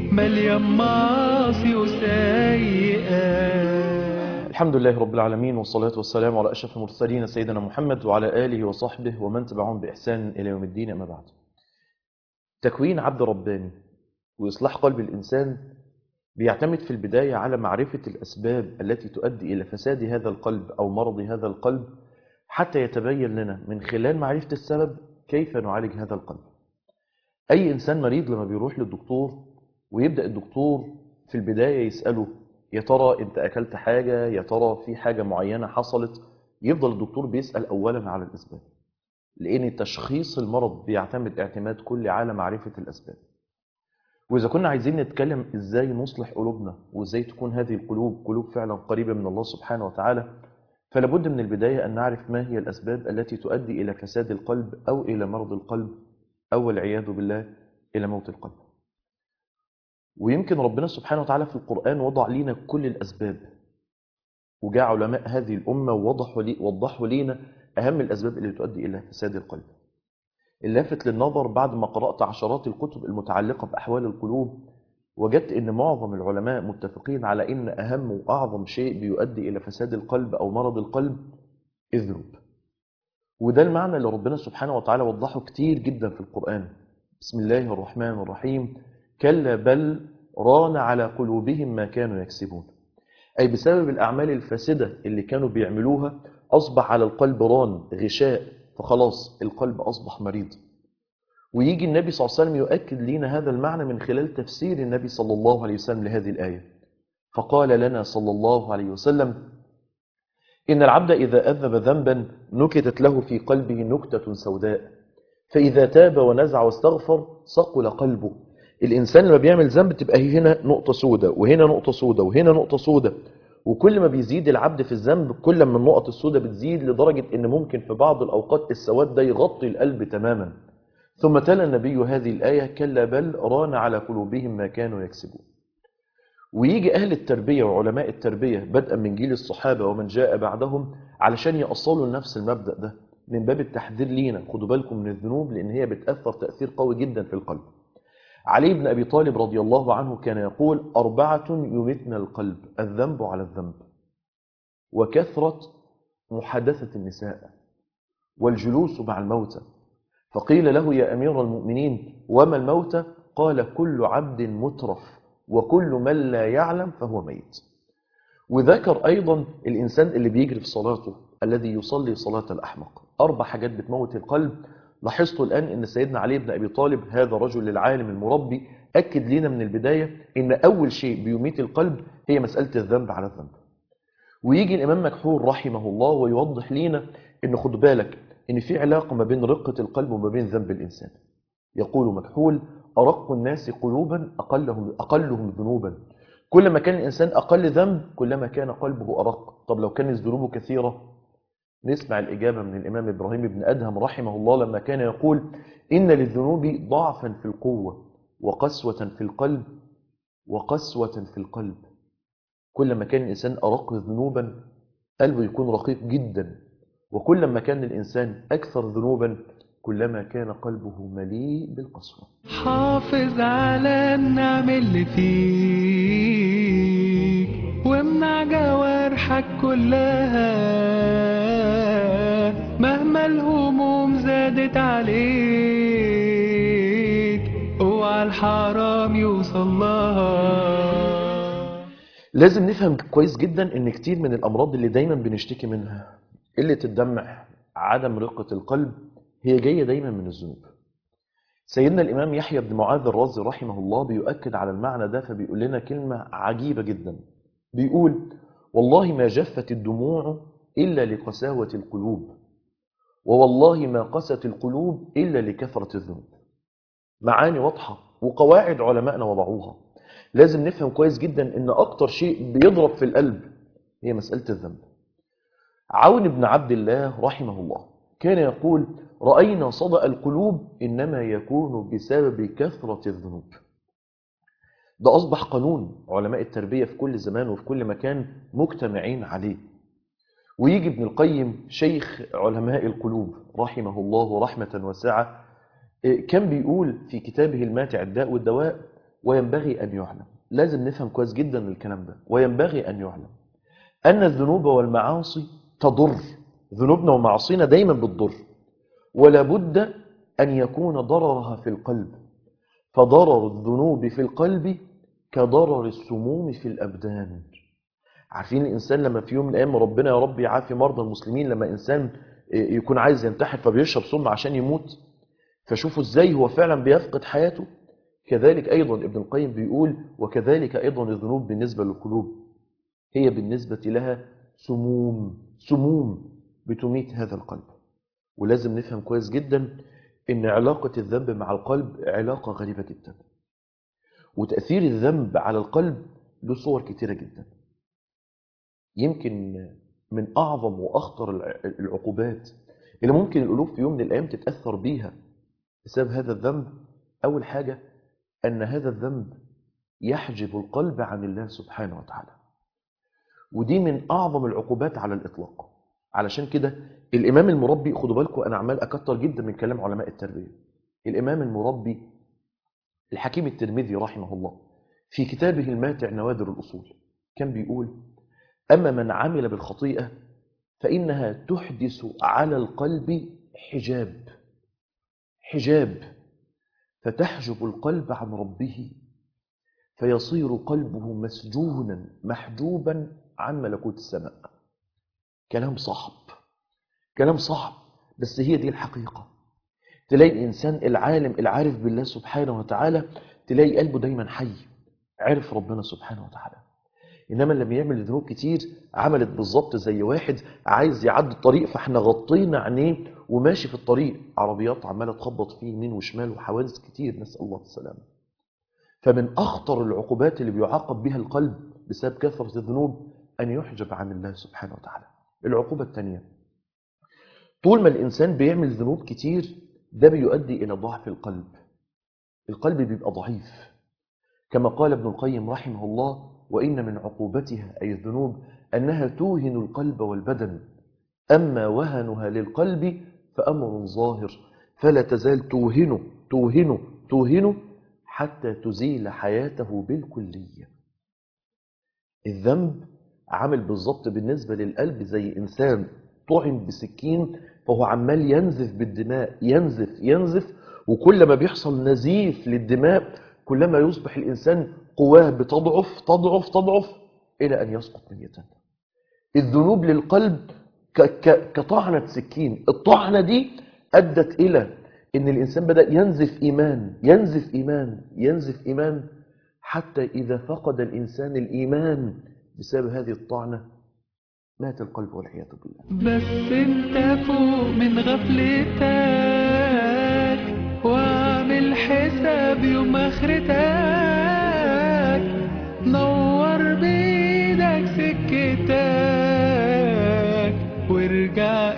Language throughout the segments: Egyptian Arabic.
مليان معاصي وسيئات الحمد لله رب العالمين والصلاة والسلام على أشرف المرسلين سيدنا محمد وعلى آله وصحبه ومن تبعهم بإحسان إلى يوم الدين أما بعد تكوين عبد رباني وإصلاح قلب الإنسان بيعتمد في البداية على معرفة الأسباب التي تؤدي إلى فساد هذا القلب أو مرض هذا القلب حتى يتبين لنا من خلال معرفة السبب كيف نعالج هذا القلب أي إنسان مريض لما بيروح للدكتور ويبدأ الدكتور في البداية يسأله يا ترى أنت أكلت حاجة يا ترى في حاجة معينة حصلت يفضل الدكتور بيسأل أولا على الأسباب لأن تشخيص المرض بيعتمد اعتماد كل على معرفة الأسباب وإذا كنا عايزين نتكلم إزاي نصلح قلوبنا وإزاي تكون هذه القلوب قلوب فعلا قريبة من الله سبحانه وتعالى فلابد من البداية أن نعرف ما هي الأسباب التي تؤدي إلى فساد القلب أو إلى مرض القلب أو والعياذ بالله إلى موت القلب ويمكن ربنا سبحانه وتعالى في القرآن وضع لنا كل الأسباب وجاء علماء هذه الأمة ووضحوا لي وضحوا لنا أهم الأسباب اللي تؤدي إلى فساد القلب اللافت للنظر بعد ما قرأت عشرات الكتب المتعلقة بأحوال القلوب وجدت أن معظم العلماء متفقين على أن أهم وأعظم شيء بيؤدي إلى فساد القلب أو مرض القلب الذنوب وده المعنى اللي ربنا سبحانه وتعالى وضحه كتير جدا في القرآن بسم الله الرحمن الرحيم كلا بل ران على قلوبهم ما كانوا يكسبون أي بسبب الأعمال الفاسدة اللي كانوا بيعملوها أصبح على القلب ران غشاء فخلاص القلب أصبح مريض ويجي النبي صلى الله عليه وسلم يؤكد لنا هذا المعنى من خلال تفسير النبي صلى الله عليه وسلم لهذه الآية فقال لنا صلى الله عليه وسلم إن العبد إذا أذنب ذنبا نكتت له في قلبه نكتة سوداء فإذا تاب ونزع واستغفر صقل قلبه الإنسان لما بيعمل ذنب تبقى هنا نقطة سوداء وهنا نقطة سوداء وهنا نقطة سوداء وكل ما بيزيد العبد في الذنب كل ما النقط السوداء بتزيد لدرجة ان ممكن في بعض الأوقات السواد ده يغطي القلب تماما ثم تلا النبي هذه الآية كلا بل ران على قلوبهم ما كانوا يكسبون ويجي أهل التربية وعلماء التربية بدءا من جيل الصحابة ومن جاء بعدهم علشان يأصلوا لنفس المبدأ ده من باب التحذير لينا خدوا بالكم من الذنوب لأن هي بتأثر تأثير قوي جدا في القلب علي بن أبي طالب رضي الله عنه كان يقول أربعة يمتن القلب الذنب على الذنب وكثرة محادثة النساء والجلوس مع الموتى فقيل له يا أمير المؤمنين وما الموتى قال كل عبد مترف وكل من لا يعلم فهو ميت وذكر أيضا الإنسان اللي بيجري في صلاته الذي يصلي صلاة الأحمق أربع حاجات بتموت القلب لاحظتوا الآن أن سيدنا علي بن أبي طالب هذا رجل العالم المربي أكد لنا من البداية أن أول شيء بيميت القلب هي مسألة الذنب على الذنب ويجي الإمام مكحول رحمه الله ويوضح لنا أن خد بالك أن في علاقة ما بين رقة القلب وما بين ذنب الإنسان يقول مكحول أرق الناس قلوبا أقلهم, أقلهم ذنوبا كل ما كان الإنسان أقل ذنب كلما كان قلبه أرق طب لو كانت ذنوبه كثيرة نسمع الإجابة من الإمام إبراهيم بن أدهم رحمه الله لما كان يقول إن للذنوب ضعفا في القوة وقسوة في القلب وقسوة في القلب كلما كان الإنسان أرق ذنوبا قلبه يكون رقيق جدا وكلما كان الإنسان أكثر ذنوبا كلما كان قلبه مليء بالقسوة حافظ على النعم اللي فيك وامنع جوارحك كلها مهما الهموم زادت عليك اوعى الحرام يوصل لها لازم نفهم كويس جدا ان كتير من الامراض اللي دايما بنشتكي منها قلة الدمع عدم رقة القلب هي جاية دايما من الذنوب سيدنا الإمام يحيى بن معاذ الرازي رحمه الله بيؤكد على المعنى ده فبيقول لنا كلمة عجيبة جدا بيقول والله ما جفت الدموع إلا لقساوة القلوب ووالله ما قست القلوب إلا لكثرة الذنوب معاني واضحة وقواعد علمائنا وضعوها لازم نفهم كويس جدا ان اكتر شيء بيضرب في القلب هي مسألة الذنب عون بن عبد الله رحمه الله كان يقول رأينا صدأ القلوب إنما يكون بسبب كثرة الذنوب ده أصبح قانون علماء التربية في كل زمان وفي كل مكان مجتمعين عليه ويجي ابن القيم شيخ علماء القلوب رحمه الله رحمة واسعة كان بيقول في كتابه الماتع الداء والدواء وينبغي أن يعلم لازم نفهم كويس جدا الكلام ده وينبغي أن يعلم أن الذنوب والمعاصي تضر ذنوبنا ومعاصينا دايما بتضر ولا بد أن يكون ضررها في القلب فضرر الذنوب في القلب كضرر السموم في الأبدان عارفين الإنسان لما في يوم من الأيام ربنا يا رب يعافي مرضى المسلمين لما إنسان يكون عايز ينتحر فبيشرب سم عشان يموت فشوفوا إزاي هو فعلا بيفقد حياته كذلك أيضا ابن القيم بيقول وكذلك أيضا الذنوب بالنسبة للقلوب هي بالنسبة لها سموم سموم بتميت هذا القلب ولازم نفهم كويس جدا ان علاقة الذنب مع القلب علاقة غريبة جدا وتأثير الذنب على القلب له صور كتيرة جدا يمكن من أعظم وأخطر العقوبات اللي ممكن القلوب في يوم من الأيام تتأثر بيها بسبب هذا الذنب أول حاجة أن هذا الذنب يحجب القلب عن الله سبحانه وتعالى ودي من أعظم العقوبات على الإطلاق علشان كده الإمام المربي خدوا بالكم أنا عمال أكتر جدا من كلام علماء التربية الإمام المربي الحكيم الترمذي رحمه الله في كتابه الماتع نوادر الأصول كان بيقول أما من عمل بالخطيئة فإنها تحدث على القلب حجاب حجاب فتحجب القلب عن ربه فيصير قلبه مسجونا محجوبا عن ملكوت السماء كلام صعب كلام صعب بس هي دي الحقيقة تلاقي الإنسان العالم العارف بالله سبحانه وتعالى تلاقي قلبه دايما حي عرف ربنا سبحانه وتعالى إنما لما يعمل ذنوب كتير عملت بالظبط زي واحد عايز يعدي الطريق فاحنا غطينا عينيه وماشي في الطريق عربيات عمالة تخبط فيه يمين وشمال وحوادث كتير نسأل الله السلامة فمن أخطر العقوبات اللي بيعاقب بها القلب بسبب كثرة الذنوب أن يحجب عن الله سبحانه وتعالى العقوبة الثانية طول ما الإنسان بيعمل ذنوب كتير ده بيؤدي إلى ضعف القلب القلب بيبقى ضعيف كما قال ابن القيم رحمه الله وإن من عقوبتها أي الذنوب أنها توهن القلب والبدن أما وهنها للقلب فأمر ظاهر فلا تزال توهنه توهنه توهنه حتى تزيل حياته بالكلية الذنب عامل بالظبط بالنسبة للقلب زي إنسان طعن بسكين فهو عمال ينزف بالدماء ينزف ينزف وكل ما بيحصل نزيف للدماء كلما يصبح الإنسان قواه بتضعف تضعف تضعف إلى أن يسقط ميتا الذنوب للقلب كطعنة سكين الطعنة دي أدت إلى أن الإنسان بدأ ينزف إيمان ينزف إيمان ينزف إيمان حتى إذا فقد الإنسان الإيمان بسبب هذه الطعنة مات القلب والعياذ بالله بس انت فوق من غفلتك واعمل حساب يوم اخرتك نور بايدك سكتك وارجع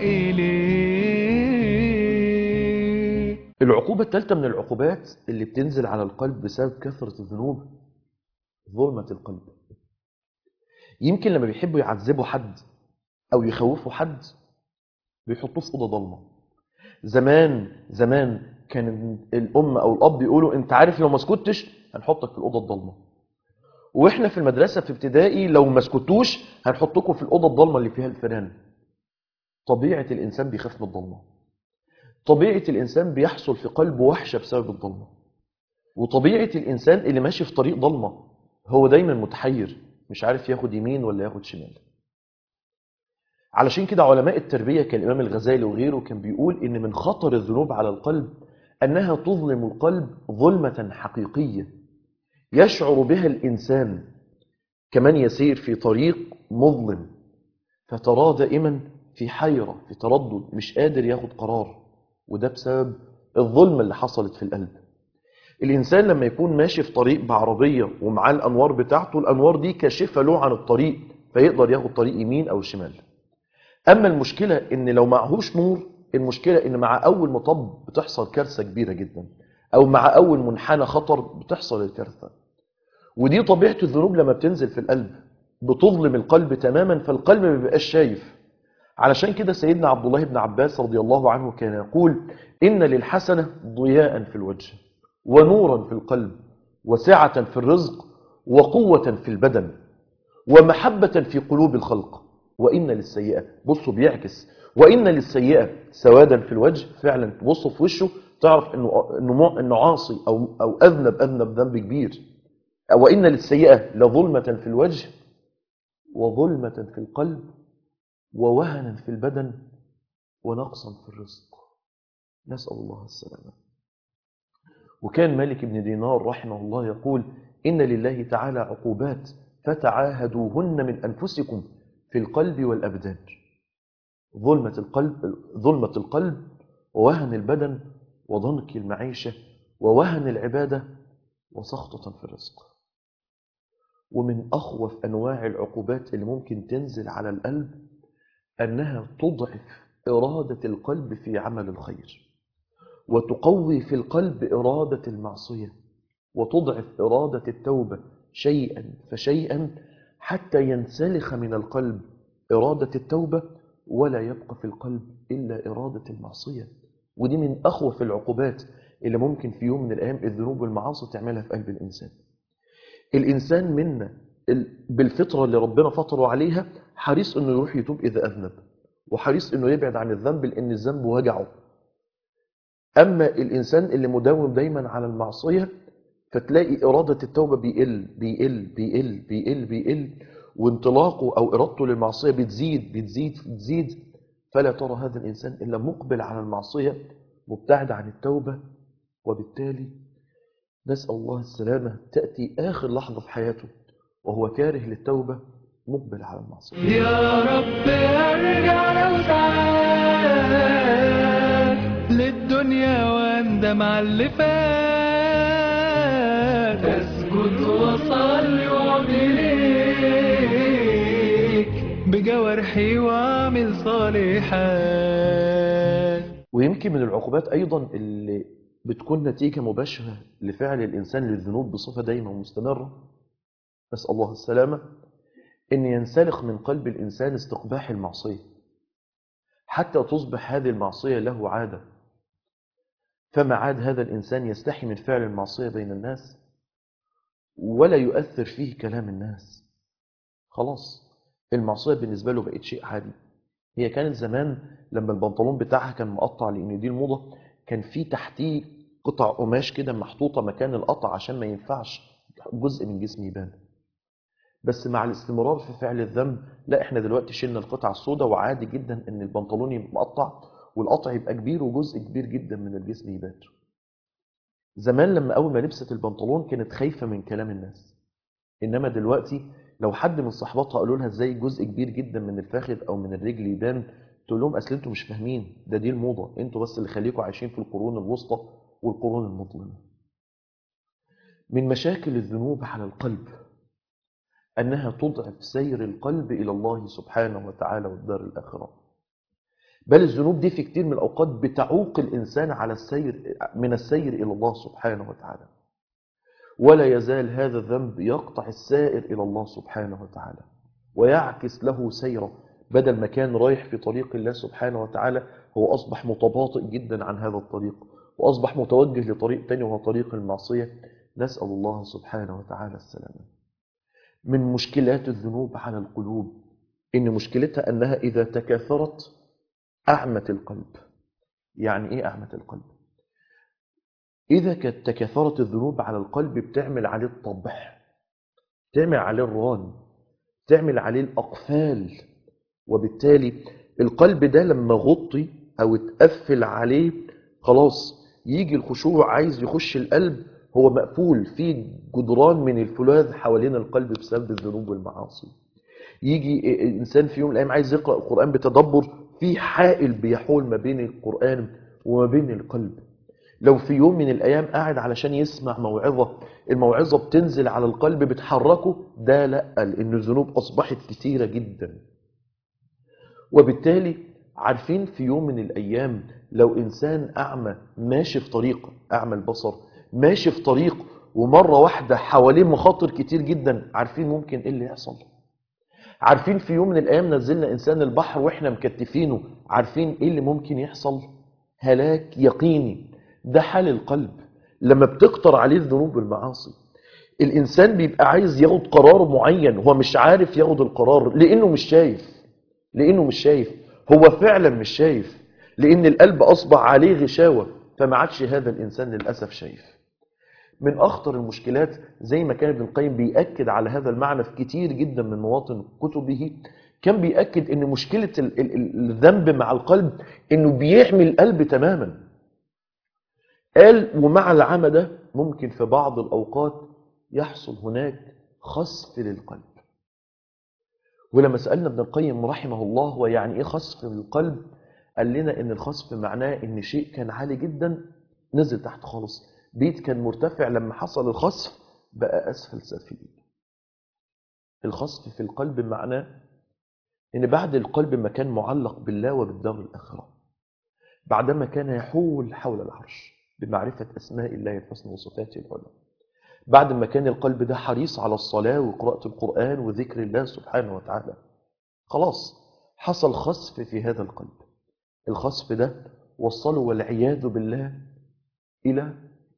اليه العقوبة الثالثة من العقوبات اللي بتنزل على القلب بسبب كثرة الذنوب ظلمة القلب يمكن لما بيحبوا يعذبوا حد أو يخوفوا حد بيحطوه في أوضة ضلمة زمان زمان كان الأم أو الأب يقولوا أنت عارف لو ما سكتش هنحطك في الأوضة الضلمة وإحنا في المدرسة في ابتدائي لو ما سكتوش هنحطكم في الأوضة الضلمة اللي فيها الفيران طبيعة الإنسان بيخاف من الضلمة طبيعة الإنسان بيحصل في قلبه وحشة بسبب الضلمة وطبيعة الإنسان اللي ماشي في طريق ضلمة هو دايما متحير مش عارف ياخد يمين ولا ياخد شمال علشان كده علماء التربية كالإمام الغزالي وغيره كان بيقول إن من خطر الذنوب على القلب أنها تظلم القلب ظلمة حقيقية يشعر بها الإنسان كمن يسير في طريق مظلم فتراه دائما في حيرة في تردد مش قادر ياخد قرار وده بسبب الظلمة اللي حصلت في القلب الإنسان لما يكون ماشي في طريق بعربية ومعاه الأنوار بتاعته الأنوار دي كاشفة له عن الطريق فيقدر ياخد طريق يمين أو شمال أما المشكلة إن لو معهوش نور المشكلة إن مع أول مطب بتحصل كارثة كبيرة جدا أو مع أول منحنى خطر بتحصل الكارثة ودي طبيعة الذنوب لما بتنزل في القلب بتظلم القلب تماما فالقلب ما بيبقاش شايف علشان كده سيدنا عبد الله بن عباس رضي الله عنه كان يقول إن للحسنة ضياء في الوجه ونورا في القلب وسعة في الرزق وقوة في البدن ومحبة في قلوب الخلق وإن للسيئة بصوا بيعكس وإن للسيئة سوادا في الوجه فعلا تبصوا في وشه تعرف إنه, إنه, إنه عاصي أو, أو أذنب أذنب ذنب كبير وإن للسيئة لظلمة في الوجه وظلمة في القلب ووهنا في البدن ونقصا في الرزق نسأل الله السلامة وكان مالك بن دينار رحمه الله يقول إن لله تعالى عقوبات فتعاهدوهن من أنفسكم في القلب والأبدان ظلمة القلب ظلمة القلب ووهن البدن وضنك المعيشة ووهن العبادة وسخطة في الرزق ومن أخوف أنواع العقوبات اللي ممكن تنزل على القلب أنها تضعف إرادة القلب في عمل الخير وتقوي في القلب إرادة المعصية وتضعف إرادة التوبة شيئا فشيئا حتى ينسلخ من القلب إرادة التوبة ولا يبقى في القلب إلا إرادة المعصية ودي من أخوف العقوبات اللي ممكن في يوم من الأيام الذنوب والمعاصي تعملها في قلب الإنسان الإنسان منا بالفطرة اللي ربنا فطره عليها حريص أنه يروح يتوب إذا أذنب وحريص أنه يبعد عن الذنب لأن الذنب وجعه أما الإنسان اللي مداوم دايما على المعصية فتلاقي إرادة التوبة بيقل بيقل بيقل بيقل بيقل وانطلاقه أو إرادته للمعصية بتزيد بتزيد بتزيد فلا ترى هذا الإنسان إلا مقبل على المعصية مبتعد عن التوبة وبالتالي نسأل الله السلامة تأتي آخر لحظة في حياته وهو كاره للتوبة مقبل على المعصية يا رب ارجع لو ساعات للدنيا واندم على اللي فات اسجد واصلي واعمل ليك بجوارحي واعمل صالحات ويمكن من العقوبات أيضا اللي بتكون نتيجة مباشرة لفعل الإنسان للذنوب بصفة دائمة ومستمرة نسأل الله السلامة أن ينسلخ من قلب الإنسان استقباح المعصية حتى تصبح هذه المعصية له عادة فما عاد هذا الإنسان يستحي من فعل المعصية بين الناس ولا يؤثر فيه كلام الناس خلاص المعصية بالنسبة له بقت شيء عادي هي كانت زمان لما البنطلون بتاعها كان مقطع لأن دي الموضة كان في تحتيه قطع قماش كده محطوطة مكان القطع عشان ما ينفعش جزء من جسمي يبان بس مع الاستمرار في فعل الذنب لا احنا دلوقتي شلنا القطعة السوداء وعادي جدا ان البنطلون يبقى مقطع والقطع يبقى كبير وجزء كبير جدا من الجسم يبان زمان لما اول ما لبست البنطلون كانت خايفة من كلام الناس انما دلوقتي لو حد من صحباتها قالوا لها ازاي جزء كبير جدا من الفخذ او من الرجل يبان تقول لهم اصل انتوا مش فاهمين ده دي الموضة انتوا بس اللي خليكم عايشين في القرون الوسطى والقرون المظلمة من مشاكل الذنوب على القلب أنها تضعف سير القلب إلى الله سبحانه وتعالى والدار الآخرة بل الذنوب دي في كتير من الأوقات بتعوق الإنسان على السير من السير إلى الله سبحانه وتعالى ولا يزال هذا الذنب يقطع السائر إلى الله سبحانه وتعالى ويعكس له سيره بدل ما كان رايح في طريق الله سبحانه وتعالى هو أصبح متباطئ جدا عن هذا الطريق وأصبح متوجه لطريق تاني وهو طريق المعصية نسأل الله سبحانه وتعالى السلامة من مشكلات الذنوب على القلوب إن مشكلتها أنها إذا تكاثرت أعمت القلب يعني إيه أعمت القلب؟ إذا كانت تكاثرت الذنوب على القلب بتعمل عليه الطبح تعمل عليه الران تعمل عليه الأقفال وبالتالي القلب ده لما غطي أو اتقفل عليه خلاص يجي الخشوع عايز يخش القلب هو مقفول في جدران من الفولاذ حوالين القلب بسبب الذنوب والمعاصي يجي إنسان في يوم من الأيام عايز يقرأ القرآن بتدبر في حائل بيحول ما بين القرآن وما بين القلب لو في يوم من الأيام قاعد علشان يسمع موعظة الموعظة بتنزل على القلب بتحركه ده لا لأن الذنوب أصبحت كثيرة جدا وبالتالي عارفين في يوم من الأيام لو إنسان أعمى ماشي في طريق أعمى البصر ماشي في طريق ومرة واحدة حواليه مخاطر كتير جدا عارفين ممكن إيه اللي يحصل عارفين في يوم من الأيام نزلنا إنسان البحر وإحنا مكتفينه عارفين إيه اللي ممكن يحصل هلاك يقيني ده حال القلب لما بتكتر عليه الذنوب والمعاصي الإنسان بيبقى عايز ياخد قرار معين هو مش عارف ياخد القرار لأنه مش شايف لأنه مش شايف هو فعلا مش شايف لأن القلب أصبح عليه غشاوة فما عادش هذا الإنسان للأسف شايف من أخطر المشكلات زي ما كان ابن القيم بيأكد على هذا المعنى في كتير جدا من مواطن كتبه كان بيأكد ان مشكلة ال- ال- ال- الذنب مع القلب انه بيعمي القلب تماما قال ومع العمى ده ممكن في بعض الأوقات يحصل هناك خسف للقلب ولما سألنا ابن القيم رحمه الله هو يعني ايه خسف للقلب قال لنا ان الخسف معناه ان شيء كان عالي جدا نزل تحت خالص بيت كان مرتفع لما حصل الخسف بقى أسفل سافلين الخسف في القلب معناه ان بعد القلب ما كان معلق بالله وبالدار الآخرة بعدما كان يحول حول العرش بمعرفة أسماء الله الحسنى وصفاته العلى بعد ما كان القلب ده حريص على الصلاة وقراءة القرآن وذكر الله سبحانه وتعالى خلاص حصل خسف في هذا القلب الخسف ده وصله والعياذ بالله إلى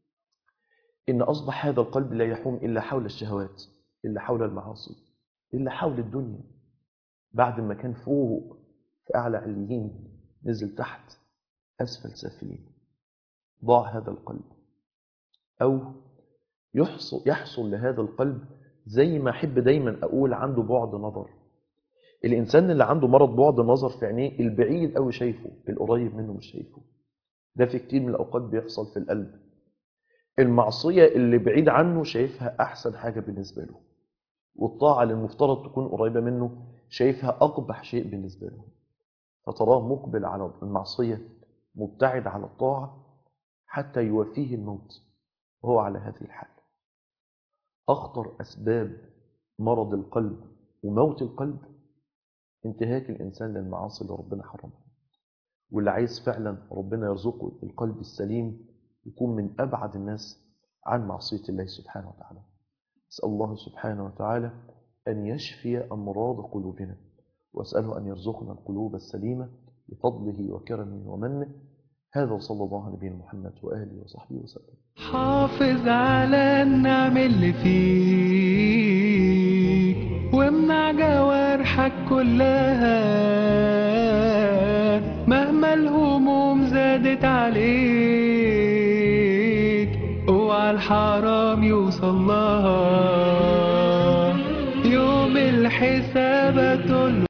إن أصبح هذا القلب لا يحوم إلا حول الشهوات إلا حول المعاصي إلا حول الدنيا بعد ما كان فوق في أعلى عليين نزل تحت أسفل سافلين ضاع هذا القلب أو يحصل, يحصل لهذا القلب زي ما أحب دايما أقول عنده بعد نظر الإنسان اللي عنده مرض بعد نظر في عينيه البعيد قوي شايفه القريب منه مش شايفه ده في كتير من الأوقات بيحصل في القلب المعصية اللي بعيد عنه شايفها أحسن حاجة بالنسبة له والطاعة اللي المفترض تكون قريبة منه شايفها أقبح شيء بالنسبة له فتراه مقبل على المعصية مبتعد على الطاعة حتى يوفيه الموت وهو على هذه الحال أخطر أسباب مرض القلب وموت القلب انتهاك الإنسان للمعاصي اللي ربنا حرمها واللي عايز فعلا ربنا يرزقه القلب السليم يكون من أبعد الناس عن معصية الله سبحانه وتعالى أسأل الله سبحانه وتعالى أن يشفي أمراض قلوبنا وأسأله أن يرزقنا القلوب السليمة بفضله وكرمه ومنه هذا وصلى الله على نبينا محمد وآله وصحبه وسلم حافظ على النعم اللي فيك وامنع جوارحك كلها مهما الهموم زادت عليك اوعى الحرام يوصل لها يوم الحساب تقول